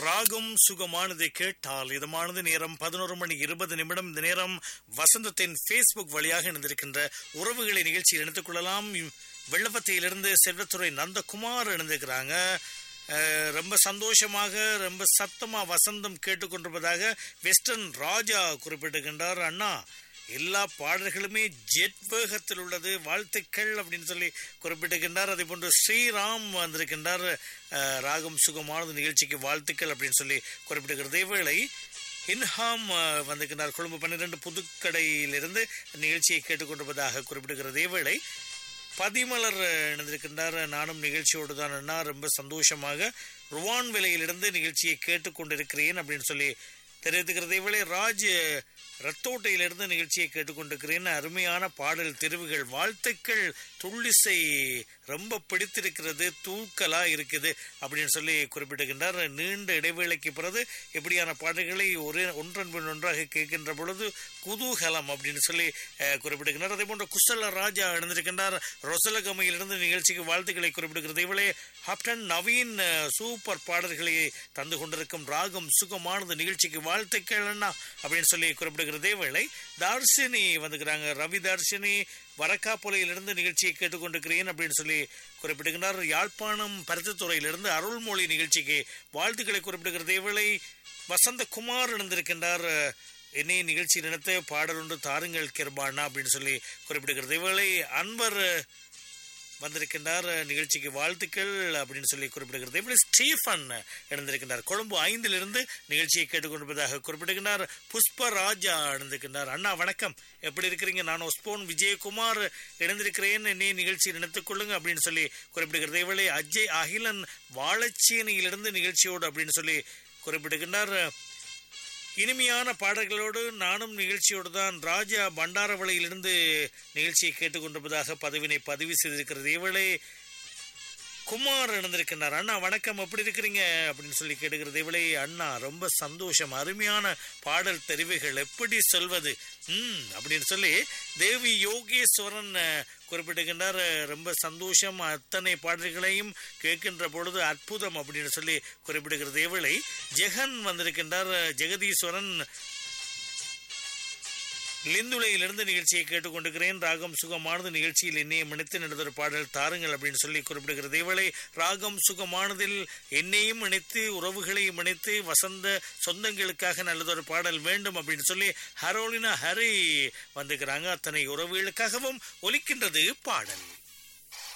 ராகம் சுகமானதை கேட்டால் இதமானது நேரம் பதினோரு மணி இருபது நிமிடம் இந்த நேரம் வசந்தத்தின் ஃபேஸ்புக் வழியாக இணைந்திருக்கின்ற உறவுகளை நிகழ்ச்சியில் இணைத்துக் கொள்ளலாம் வெள்ளப்பத்தையிலிருந்து செல்வத்துறை நந்தகுமார் இணைந்திருக்கிறாங்க அஹ், ரொம்ப சந்தோஷமாக ரொம்ப சத்தமா வசந்தம் கேட்டுக்கொண்டிருப்பதாக வெஸ்டர்ன் ராஜா குறிப்பிட்டிருக்கின்றார் அண்ணா எல்லா பாடல்களுமே ஜெட் வேகத்தில் உள்ளது வாழ்த்துக்கள் அப்படின்னு சொல்லி குறிப்பிட்டிருக்கின்றார் அதே போன்று ஸ்ரீராம் வந்திருக்கின்றார் அஹ், ராகம் சுகமானது நிகழ்ச்சிக்கு வாழ்த்துக்கள் அப்படின்னு சொல்லி குறிப்பிட்டிருக்கிறது இதேவேளை இன்ஹாம் அஹ், வந்திருக்கின்றார் கொழும்பு பன்னிரண்டு புதுக்கடையிலிருந்து நிகழ்ச்சியை கேட்டுக்கொண்டிருப்பதாக குறிப்பிடுகிறது இதேவேளை பதிமலர் அஹ், இணைந்திருக்கின்றார் நானும் நிகழ்ச்சியோடு தான் அண்ணா ரொம்ப சந்தோஷமாக ருவான் விலையிலிருந்து நிகழ்ச்சியை கேட்டுக்கொண்டிருக்கிறேன் அப்படின்னு சொல்லி தெரிவித்துக்கிறது இவளை ராஜ் ரத்தோட்டையிலிருந்து நிகழ்ச்சியை கேட்டுக்கொண்டிருக்கிறேன் அருமையான பாடல் தெரிவுகள் வாழ்த்துக்கள் துள்ளிசை ரொம்ப பிடித்திருக்கிறது தூக்கலா இருக்குது அப்படின்னு சொல்லி குறிப்பிட்டிருக்கின்றார் நீண்ட இடைவேளைக்கு பிறகு இப்படியான பாடல்களை ஒரே ஒன்றன் பின் ஒன்றாக கேட்கின்ற பொழுது குதூகலம் அப்படின்னு சொல்லி அஹ், குறிப்பிட்டிருக்கின்றார் அதே போன்ற குசல ராஜா இணைந்திருக்கின்றார் ரொசலகமையிலிருந்து நிகழ்ச்சிக்கு வாழ்த்துக்களை குறிப்பிடுகிறது இவளே ஹப்டன் நவீன் அஹ், சூப்பர் பாடல்களை தந்து கொண்டிருக்கும் ராகம் சுகமானது நிகழ்ச்சிக்கு வாழ்த்துக்கள் அண்ணா அப்படின்னு சொல்லி குறிப்பிடுகிறதே வேளை தார்ஷினி வந்துக்கிறாங்க ரவி தார்ஷினி வரக்காப்புலையிலிருந்து நிகழ்ச்சியை கேட்டுக்கொண்டிருக்கிறேன் அப்படின்னு சொல்லி குறிப்பிடுகிறார் யாழ்ப்பாணம் பருத்தித்துறையிலிருந்து அருள்மொழி நிகழ்ச்சிக்கு வாழ்த்துக்களை குறிப்பிடுகிறதே வேளை வசந்தகுமார் இணைந்திருக்கின்றார் என்னை நிகழ்ச்சி நினைத்த பாடல் ஒன்று தாருங்கள் கிருபானா அப்படின்னு சொல்லி குறிப்பிடுகிறது இவளை அன்பர் வந்திருக்கின்றார் நிகழ்ச்சிக்கு வாழ்த்துக்கள் அப்படின்னு சொல்லி குறிப்பிடுகிறது இப்படி ஸ்டீஃபன் இணைந்திருக்கின்றார் கொழும்பு ஐந்திலிருந்து நிகழ்ச்சியை கேட்டுக்கொண்டிருப்பதாக குறிப்பிடுகின்றார் புஷ்பராஜா இணைந்திருக்கின்றார் அண்ணா வணக்கம் எப்படி இருக்கிறீங்க நான் ஒஸ்போன் விஜயகுமார் இணைந்திருக்கிறேன் என்னை நிகழ்ச்சி நினைத்துக் கொள்ளுங்க அப்படின்னு சொல்லி குறிப்பிடுகிறது இவளை அஜய் அகிலன் வாழச்சேனையிலிருந்து நிகழ்ச்சியோடு அப்படின்னு சொல்லி குறிப்பிடுகின்றார் இனிமையான பாடல்களோடு நானும் நிகழ்ச்சியோடு தான் ராஜா பண்டாரவளையிலிருந்து நிகழ்ச்சியை கேட்டுக்கொண்டிருப்பதாக பதவினை பதிவு செய்திருக்கிறது இவளே குமார் இணைந்திருக்கின்றார் அண்ணா வணக்கம் எப்படி இருக்கிறீங்க அப்படின்னு சொல்லி கேட்டுக்கிறது இவளே அண்ணா ரொம்ப சந்தோஷம் அருமையான பாடல் தெரிவுகள் எப்படி சொல்வது ம் அப்படின்னு சொல்லி தேவி யோகேஸ்வரன் அஹ், குறிப்பிட்டிருக்கின்றார் அஹ், ரொம்ப சந்தோஷம் அத்தனை பாடல்களையும் கேட்கின்ற பொழுது அற்புதம் அப்படின்னு சொல்லி குறிப்பிடுகிறது இவளை ஜெகன் வந்திருக்கின்றார் அஹ், ஜெகதீஸ்வரன் லிந்துளையிலிருந்து நிகழ்ச்சியை கேட்டுக்கொண்டிருக்கிறேன் ராகம் சுகமானது நிகழ்ச்சியில் என்னையும் இணைத்து நடந்த ஒரு பாடல் தாருங்கள் அப்படின்னு சொல்லி குறிப்பிடுகிறது இவளை ராகம் சுகமானதில் என்னையும் இணைத்து உறவுகளையும் இணைத்து வசந்த சொந்தங்களுக்காக நல்லதொரு பாடல் வேண்டும் அப்படின்னு சொல்லி ஹரோலினா ஹரி வந்துக்கிறாங்க அத்தனை உறவுகளுக்காகவும் ஒலிக்கின்றது பாடல்